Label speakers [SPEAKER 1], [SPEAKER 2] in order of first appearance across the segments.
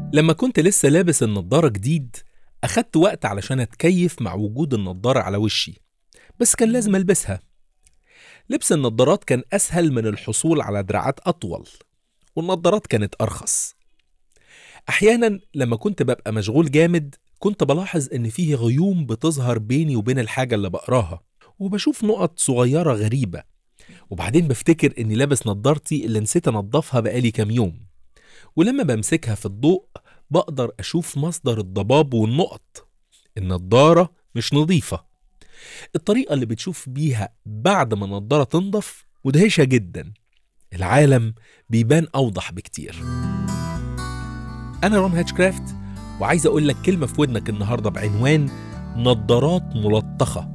[SPEAKER 1] لما كنت لسه لابس النضارة جديد أخدت وقت علشان أتكيف مع وجود النضارة على وشي بس كان لازم ألبسها لبس النضارات كان أسهل من الحصول على دراعات أطول والنضارات كانت أرخص أحيانا لما كنت ببقى مشغول جامد كنت بلاحظ إن فيه غيوم بتظهر بيني وبين الحاجة اللي بقراها وبشوف نقط صغيرة غريبة وبعدين بفتكر إني لابس نضارتي اللي نسيت أنضفها بقالي كام يوم ولما بمسكها في الضوء بقدر أشوف مصدر الضباب والنقط النضارة مش نظيفة الطريقة اللي بتشوف بيها بعد ما النضارة تنضف مدهشة جدا العالم بيبان أوضح بكتير أنا رون هاتشكرافت وعايز أقول لك كلمة في ودنك النهاردة بعنوان نضارات ملطخة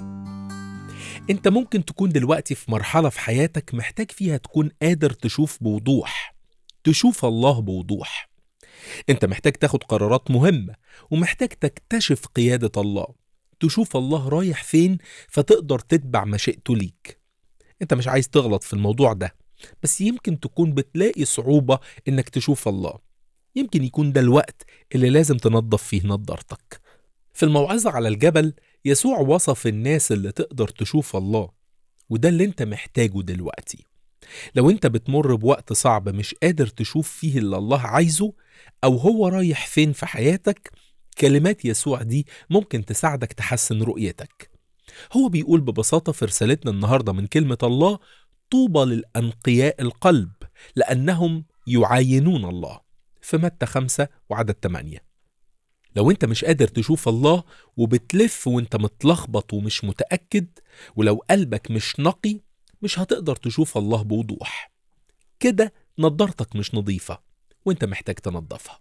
[SPEAKER 1] أنت ممكن تكون دلوقتي في مرحلة في حياتك محتاج فيها تكون قادر تشوف بوضوح تشوف الله بوضوح انت محتاج تاخد قرارات مهمة ومحتاج تكتشف قيادة الله تشوف الله رايح فين فتقدر تتبع مشيئته ليك انت مش عايز تغلط في الموضوع ده بس يمكن تكون بتلاقي صعوبة انك تشوف الله يمكن يكون ده الوقت اللي لازم تنظف فيه نظارتك في الموعظة على الجبل يسوع وصف الناس اللي تقدر تشوف الله وده اللي انت محتاجه دلوقتي لو انت بتمر بوقت صعب مش قادر تشوف فيه اللي الله عايزه او هو رايح فين في حياتك كلمات يسوع دي ممكن تساعدك تحسن رؤيتك هو بيقول ببساطة في رسالتنا النهاردة من كلمة الله طوبى للأنقياء القلب لأنهم يعاينون الله في متى خمسة وعدد 8 لو انت مش قادر تشوف الله وبتلف وانت متلخبط ومش متأكد ولو قلبك مش نقي مش هتقدر تشوف الله بوضوح كده نضارتك مش نظيفة وانت محتاج تنظفها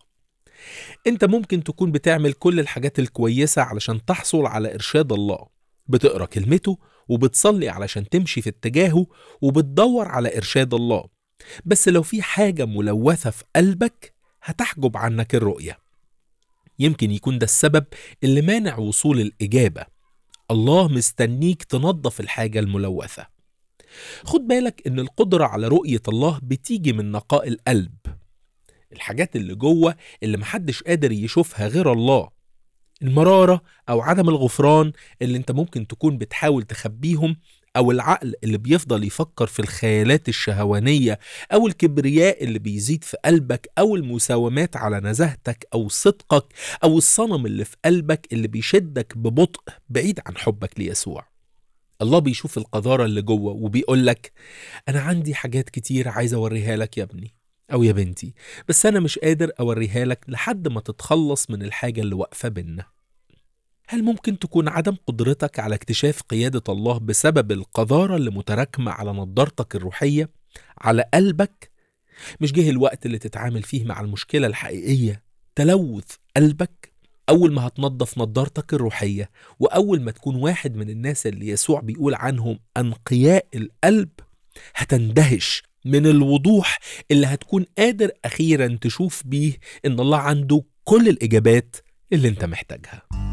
[SPEAKER 1] انت ممكن تكون بتعمل كل الحاجات الكويسة علشان تحصل على إرشاد الله بتقرأ كلمته وبتصلي علشان تمشي في اتجاهه وبتدور على إرشاد الله بس لو في حاجة ملوثة في قلبك هتحجب عنك الرؤية يمكن يكون ده السبب اللي مانع وصول الإجابة الله مستنيك تنظف الحاجة الملوثة خد بالك ان القدرة على رؤية الله بتيجي من نقاء القلب الحاجات اللي جوه اللي محدش قادر يشوفها غير الله المرارة أو عدم الغفران اللي انت ممكن تكون بتحاول تخبيهم أو العقل اللي بيفضل يفكر في الخيالات الشهوانية أو الكبرياء اللي بيزيد في قلبك أو المساومات على نزاهتك أو صدقك أو الصنم اللي في قلبك اللي بيشدك ببطء بعيد عن حبك ليسوع الله بيشوف القذارة اللي جوه وبيقول لك أنا عندي حاجات كتير عايز أوريها لك يا ابني أو يا بنتي بس أنا مش قادر أوريها لك لحد ما تتخلص من الحاجة اللي واقفة بينا هل ممكن تكون عدم قدرتك على اكتشاف قيادة الله بسبب القذارة اللي متراكمة على نضارتك الروحية على قلبك؟ مش جه الوقت اللي تتعامل فيه مع المشكلة الحقيقية تلوث قلبك؟ أول ما هتنظف نضارتك الروحية وأول ما تكون واحد من الناس اللي يسوع بيقول عنهم أنقياء القلب هتندهش من الوضوح اللي هتكون قادر أخيرا تشوف بيه إن الله عنده كل الإجابات اللي أنت محتاجها